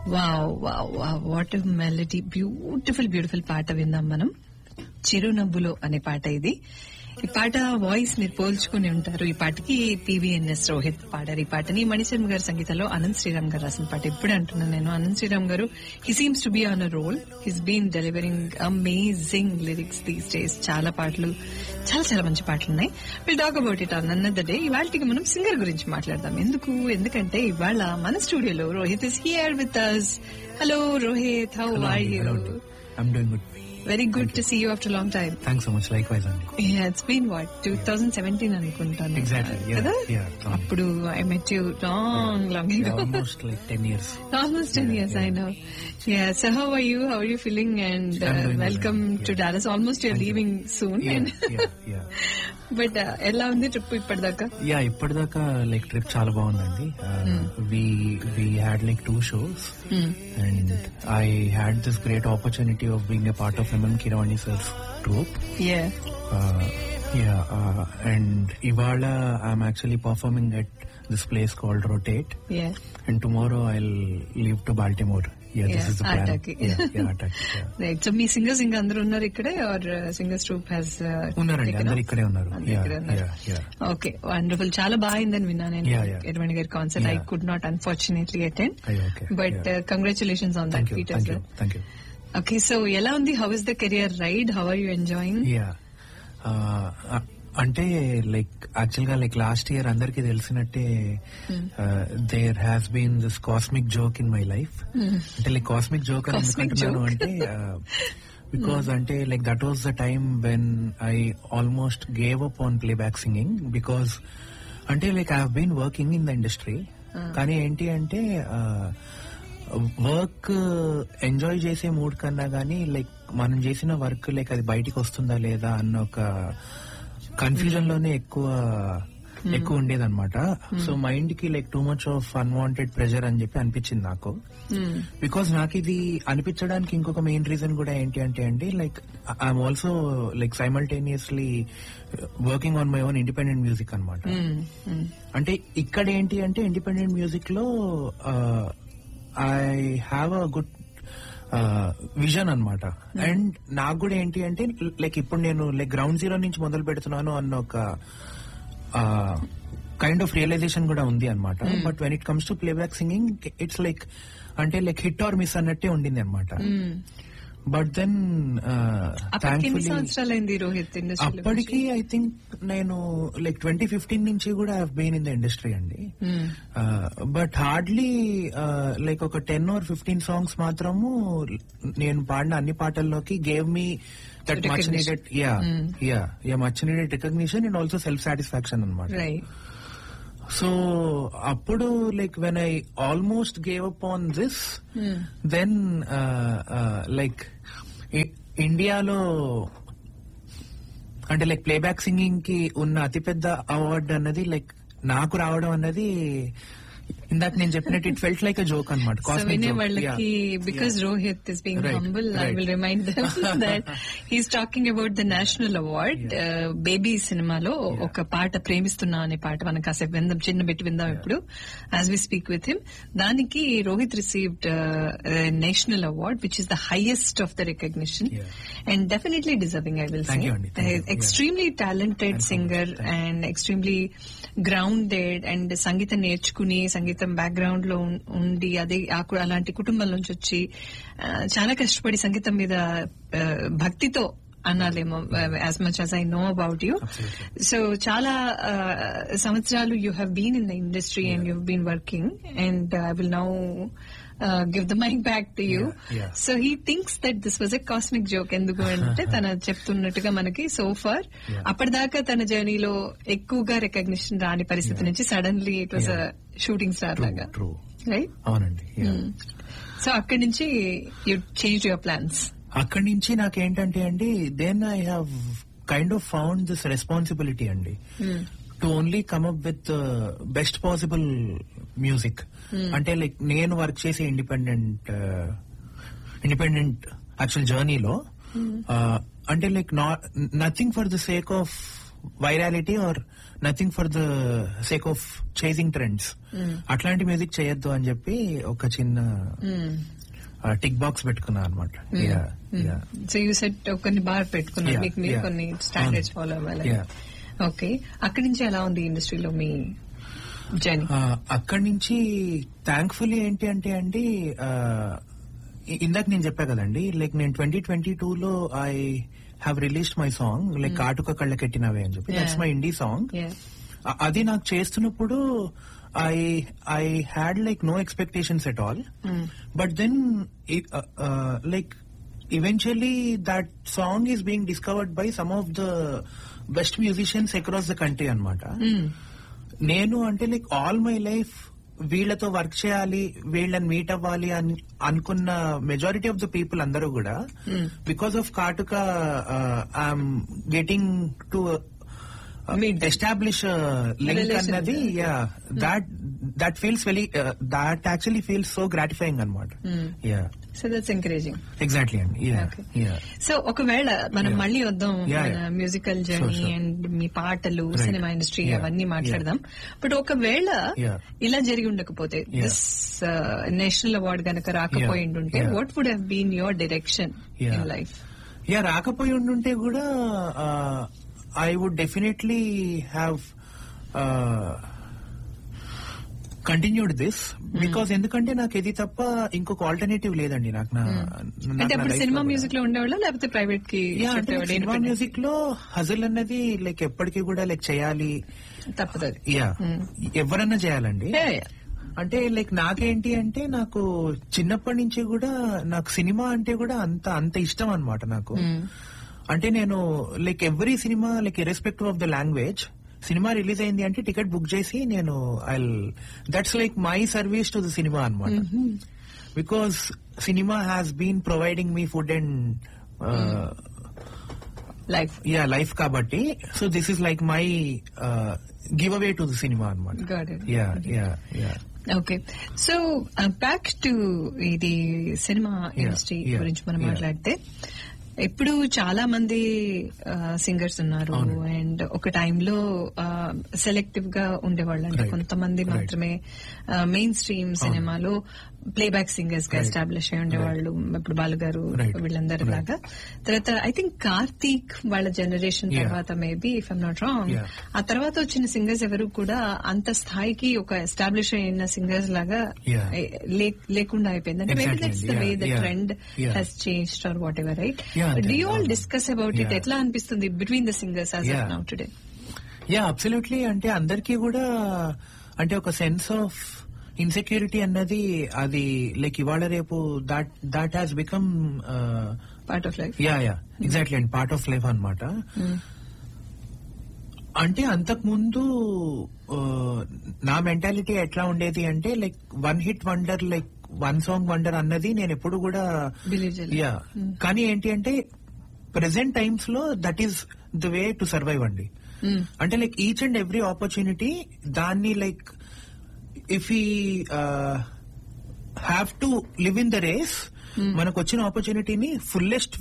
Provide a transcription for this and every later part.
Wow wow wow what melody beautiful beautiful పాట విందాం మనం చిరునవ్వులో అనే పాట ఇది ఈ పాట వాయిస్ మీరు పోల్చుకుని ఉంటారు ఈ పాటకి పివిఎన్ఎస్ రోహిత్ పాడారు ఈ పాటని మణిశర్మ గారి సంగీతంలో అనంత్ శ్రీరామ్ గారు రాసిన పాట ఎప్పుడు అంటున్నాను నేను అనంత్ శ్రీరామ్ గారు he seems to be on a roll he's been delivering amazing lyrics these days చాలా పాటలు చాలా చాలా మంచి పాటలు ఉన్నాయి will talk about it on another day ఇవాళకి మనం సింగర్ గురించి మాట్లాడదాం ఎందుకు ఎందుకంటే ఇవాళ మన స్టూడియోలో Rohit is here with us hello Rohit how are you I'm doing good. Very good to see you after long time Thanks so much. Likewise, Andy. It's been what two thousand seventeen అనుకుంటాను Exactly, yeah, కదా yeah, Tom. అప్పుడు I met you long long Yeah, almost like 10 years. Almost 10 years, I know. Yeah, so how are you? How are you feeling? And I'm uh, doing welcome well, to yeah. Dallas. Almost you're Thank you. leaving soon. Yeah, yeah, yeah. But ఎలా ఉంది trip ఇప్పటిదాకా yeah ఇప్పటిదాకా like trip చాలా బాగుందండి we we had like two shows and I had this great opportunity of being a part of MM Keeravani sir troupe yeah yeah and ఇవాళ I'm actually performing at this place called rotate yeah and tomorrow I leave to Baltimore yeah this Yeah, is the plan Ataki. Yeah attack right so మీ singers ఇంకా అందరూ ఉన్నారు ఇక్కడే are singers troupe has ఉన్నారండి అందరు ఇక్కడే ఉన్నారు అందరు యా ఇక్కడే ఉన్నారు. యా యా ఓకే వండర్ఫుల్ చాలా బాగుందని విన్నా నేను Yeah, yeah. ఎటువంటి గారి concert I Yeah. Could not unfortunately attend అయ్యో, okay. But Yeah. Congratulations on that thank you feat thank you thank you okay so ఎలా ఉంది how is the career ride how are you enjoying yeah అంటే like actual గా like last year అందరికి తెలిసినట్టే there has been this cosmic joke in my life అంటే like cosmic joke అని Cosmic ఎందుకంటున్నాను joke. అంటే బికాస్ అంటే like that was the time when I almost gave up on playback singing because అంటే like I been working in the industry కానీ ఏంటి అంటే work enjoy చేసే మూడ్ కన్నా గానీ లైక్ మనం చేసిన వర్క్ లైక్ అది బయటికి వస్తుందా లేదా అన్న ఒక కన్ఫ్యూజన్ లోనే ఎక్కువ ఎక్కువ ఉండేదన్నమాట సో మైండ్ కి like too much of unwanted pressure అని చెప్పి అనిపించింది నాకు బికాస్ నాకు ఇది అనిపించడానికి ఇంకొక మెయిన్ రీజన్ కూడా ఏంటి అంటే అండి like I'm also like simultaneously working on my own independent music అన్నమాట అంటే ఇక్కడ ఏంటి అంటే ఇండిపెండెంట్ మ్యూజిక్ లో I have a good vision అన్నమాట అండ్ నాకు కూడా ఏంటి అంటే లైక్ ఇప్పుడు నేను లైక్ గ్రౌండ్ జీరో నుంచి మొదలు పెడుతున్నాను అన్న ఒక కైండ్ ఆఫ్ రియలైజేషన్ కూడా ఉంది అనమాట but when it comes to playback singing it's like అంటే లైక్ హిట్ ఆర్ మిస్ అన్నట్టే ఉండింది అనమాట బట్ దెన్ అప్పటికి ఎన్ని సంవత్సరాలు అయింది రోహిత్ ఇండస్ట్రీలో అప్పటికి ఐ థింక్ నేను లైక్ ట్వంటీ ఫిఫ్టీన్ నుంచి కూడా బెయిన్ ఇన్ ద ఇండస్ట్రీ అండి బట్ హార్డ్లీ లైక్ ఒక టెన్ ఆర్ ఫిఫ్టీన్ సాంగ్స్ మాత్రము నేను పాడిన అన్ని పాటల్లోకి gave me that much Recognition. Needed yeah yeah yeah much needed recognition and also self satisfaction అనమాట రైట్ సో అప్పుడు like when I almost gave up on this then like ఇండియాలో అంటే like playback singing కి ఉన్న అతిపెద్ద award అన్నది like నాకు రావడం అన్నది ఇందాక నేను చెప్పినట్టు it felt like a joke అనమాట సో వినే వాళ్ళకి because Rohit is being Right, humble I right. Will remind that he's talking about the national award Baby సినిమాలో ఒక పాట ప్రేమిస్తున్నా అనే పాట మనం కాసేపు విందాం చిన్న పెట్టి విందాం ఇప్పుడు as we speak with him దానికి Rohit received national award which is the highest of the recognition Yeah. And definitely deserving I will Thank you, Andy. Thank you. Yeah. Extremely talented Thank you. Singer Thank you. And extremely grounded and సంగీతం నేర్చుకుని సంగీతం background లో ఉం- ఉండి అదే ఆ కు- అలాంటి కుటుంబం నుంచి వచ్చి ఆ, చాలా కష్టపడి సంగీతం మీద ఆ, భక్తితో అనాలేమో as much as I know about you Absolutely. So చాలా ఆ, సంవత్సరాలు you have been in the industry and you been working and I will now give the mic back to you Yeah, yeah. So he thinks that this was a cosmic joke ఎందుకు అంటే తన చెప్తున్నట్టుగా మనకి so far Yeah. అప్పటిదాకా తన జర్నీలో ఎక్కువగా recognition రాని పరిస్థితి Yeah. నుంచి suddenly it was Yeah. Shooting star true లాగా ట్రూ రైట్ అవునండి yeah. సో అక్కడి నుంచి యూ చేంజ్ యువర్ ప్లాన్స్ అక్కడి నుంచి నాకేంటంటే అండి then I have kind of found this responsibility అండి to only come up with best possible music అంటే లైక్ నేను వర్క్ చేసే ఇండిపెండెంట్ ఇండిపెండెంట్ యాక్చువల్ జర్నీలో అంటే like not nothing for the sake of virality or nothing for the sake of chasing trends అట్లాంటి music చేయొద్దు అని చెప్పి ఒక చిన్న టిక్ బాక్స్ పెట్టుకున్నా అనమాట సో యూ సెట్ కొన్ని బార్ పెట్టుకున్నారు Yeah, మీకు మీరు yeah. కొన్ని స్టాండర్డ్స్ అవును. ఫాలో అవ్వాలి Yeah. ఓకే అక్కడి నుంచి ఎలా ఉంది ఇండస్ట్రీలో మీ జర్నీ అక్కడి నుంచి థ్యాంక్ఫుల్లీ ఏంటి అంటే అండి ఆ, ఇ- ఇందాక నేను చెప్పా కదండి లైక్ నేను ట్వంటీ ట్వంటీ టూ లో I have released my song like Kaatuka Kallakettinave అని చెప్పి that's Yeah. My indie song Yeah. అ- అది నాకు చేస్తున్నప్పుడు I I had like no expectations at all Mm. But then like eventually that song is being discovered by some of the best musicians across the country అన్నమాట Mm. నేను అంటే like all my life వీళ్ళతో work చేయాలి వీళ్ళని meet అవ్వాలి అని అనుకున్న majority of the people అందరూ కూడా Mm. Because of Kaatuka I'm getting to Meet them. Establish link Relation. అన్నది yeah that that feels very that actually feels so gratifying అనమాట Mm. Yeah so that's encouraging exactly అండి yeah Okay. Yeah so ఒకవేళ మనం Yeah. మళ్ళీ వద్దాం Yeah, మన yeah. Musical Sure, journey sure. And మీ పాటలు Right. Cinema industry Yeah. అవన్నీ Yeah. మాట్లాడదాం బట్ ఒకవేళ Yeah. ఇలా జరిగి ఉండకపోతే Yeah. దిస్ నేషనల్ అవార్డ్ గనక రాకపోయి Yeah. ఉంటే Yeah. What would have been your direction Yeah. In life yeah రాకపోయి ఉండుంటే కూడా I would definitely have continued this because ఎందుకంటే నాకు ఇది తప్ప ఇంకొక ఆల్టర్నేటివ్ లేదండి నాకు నా నాకు అంటే నా అప్పుడు life సినిమా లో కూడా. మ్యూజిక్ లో ఉండేవాళ్ళ లేకపోతే ప్రైవేట్ కి Yeah, అంటే చెప్పేవాళ్ళా? Cinema Independent? మ్యూజిక్ లో హజల్ అన్నది లైక్ ఎప్పటికీ కూడా లైక్ చేయాలి తప్పదు అది. Yeah Hmm. ఎవరన్నా చేయాలండి Yeah, yeah. అంటే లైక్ నాకేంటి అంటే నాకు చిన్నప్పటి నుంచి కూడా నాకు సినిమా అంటే కూడా అంత అంత ఇష్టం అన్నమాట నాకు Hmm. అంటే నేను like every cinema like irrespective of the language cinema release అయింది అంటే టికెట్ బుక్ చేసి నేను I that's like my service to the cinema అనమాట because cinema has been providing me food and life yeah life కాబట్టి so this is like my giveaway to the cinema అనమాట Got it. Yeah yeah yeah okay so back to ఇది cinema Yeah, industry yeah, గురించి మనం yeah. మాట్లాడితే ఇప్పుడు చాలా మంది singers ఉన్నారు అవును. అండ్ ఒక టైంలో సెలెక్టివ్ గా ఉండేవాళ్ళు అంటే Right. కొంతమంది Right. మాత్రమే మెయిన్ స్ట్రీమ్ సినిమాలో ప్లేబ్యాక్ సింగర్స్ గా Right. ఎస్టాబ్లిష్ అయి ఉండేవాళ్ళు ఇప్పుడు బాలుగారు Right. వీళ్ళందరి Right. లాగా తర్వాత ఐ థింక్ కార్తీక్ వాళ్ళ జనరేషన్ Yeah. తర్వాత maybe if I'm not wrong Yeah. ఆ తర్వాత వచ్చిన సింగర్స్ ఎవరు కూడా అంత స్థాయికి ఒక ఎస్టాబ్లిష్ అయిన సింగర్స్ లాగా Yeah. ఏ- లే- లేకుండా అయిపోయింది అంటే maybe Exactly. That's the Yeah. Way the Yeah. Trend Yeah. Has changed or whatever right Yeah, do you all yeah. Discuss about it Yeah. ఎట్లా అనిపిస్తుంది between the singers as Yeah. Now today yeah absolutely అంటే అందరికీ కూడా అంటే ఒక sense of insecurity అన్నది అది like ఇవాళ రేపు that that has become part of life yeah yeah exactly అండి పార్ట్ ఆఫ్ లైఫ్ అన్నమాట అంటే అంతకు ముందు నా మెంటాలిటీ ఎట్లా ఉండేది అంటే like one hit wonder like one song wonder అన్నది నేను ఎప్పుడు కూడా బిలీవ్ చేయలేదు యా కానీ ఏంటి అంటే ప్రెసెంట్ టైమ్స్ లో that is the way to survive అండి Mm. అంటే like each and every opportunity దాన్ని like if we have to live in the race మనకు వచ్చిన ఆపర్చునిటీని fullest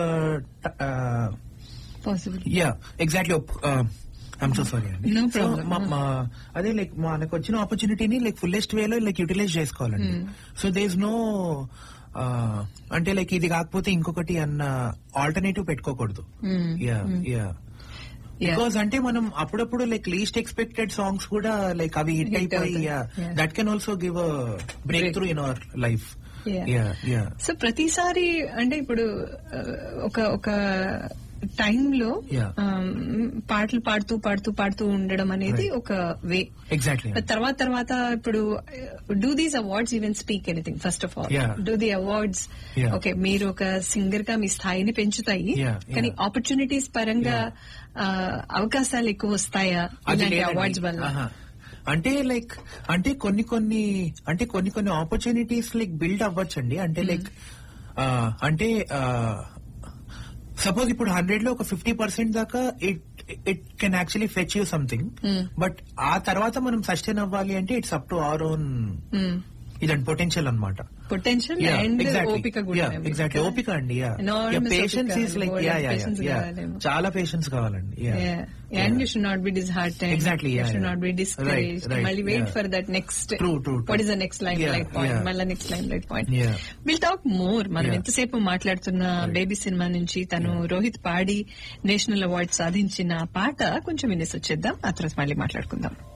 possible yeah exactly I'm so sorry అండి No So, problem. మా- మా- అదే లైక్ మనకు వచ్చిన ఆపర్చునిటీని లైక్ ఫుల్లెస్ట్ వేలో లైక్ యూటిలైజ్ చేసుకోవాలండి సో దే ఇస్ నో అంటే లైక్ ఇది కాకపోతే ఇంకొకటి అన్న ఆల్టర్నేటివ్ పెట్టుకోకూడదు యా యా బికాస్ అంటే మనం అప్పుడప్పుడు లైక్ లీస్ట్ ఎక్స్పెక్టెడ్ సాంగ్స్ కూడా లైక్ అవి హిట్ Hit అయిపోయి అవుతాయి. Yeah Yeah. That can also give a breakthrough in our life Yeah. Yeah yeah so ప్రతిసారి అంటే ఇప్పుడు ఆ, ఒక ఒక టైంలో Yeah. పాటలు పాడుతూ పాడుతూ పాడుతూ ఉండడం అనేది Right. ఒక వే ఎగ్జాక్ట్లీ తర్వాత తర్వాత ఇప్పుడు do these awards even speak anything first of all Yeah. Do the awards Yeah. Okay మీరు ఒక సింగర్ గా మీ స్థాయిని పెంచుతాయి Yeah, కానీ yeah. ఆపర్చునిటీస్ పరంగా ఆ, అవకాశాలు ఎక్కువ వస్తాయా అది ఇలాంటి లేదండి. అవార్డ్స్ వల్ల ఆహా. అంటే లైక్ అంటే కొన్ని కొన్ని అంటే కొన్ని కొన్ని ఆపర్చునిటీస్ లైక్ బిల్డ్ అవ్వచ్చండి అంటే లైక్ అంటే సపోజ్ ఇప్పుడు హండ్రెడ్ లో ఒక ఫిఫ్టీ పర్సెంట్ దాకా it it can actually fetch you something Hmm. But ఆ తర్వాత మనం సస్టైన్ అవ్వాలి అంటే it's up to our own Hmm. ఇదండి పొటెన్షియల్ అనమాట పొటెన్షియల్ అండ్ ఓపిక కూడా ఏమో. ఎగ్జాక్ట్లీ ఓపిక అండి Enormous పేషెన్స్ ఓపిక, is like more yeah than yeah patience కావాలేమో. చాలా పేషెన్స్ కావాలండి yeah. Yeah. And you should not be disheartened. Exactly, You yeah, should yeah. not be discouraged. Right, right, Mali wait yeah. for that next. True, true, What true. is the next limelight Yeah, point? yeah. మళ్ళా next limelight point. Yeah. Will talk more మనం Yeah. ఎంతసేపు మాట్లాడుతున్న baby cinema నుంచి తను రోహిత్ పాడి national award సాధించిన పాట కొంచెం వినేసి వచ్చేద్దాం ఆ తర్వాత మళ్ళీ మాట్లాడుకుందాం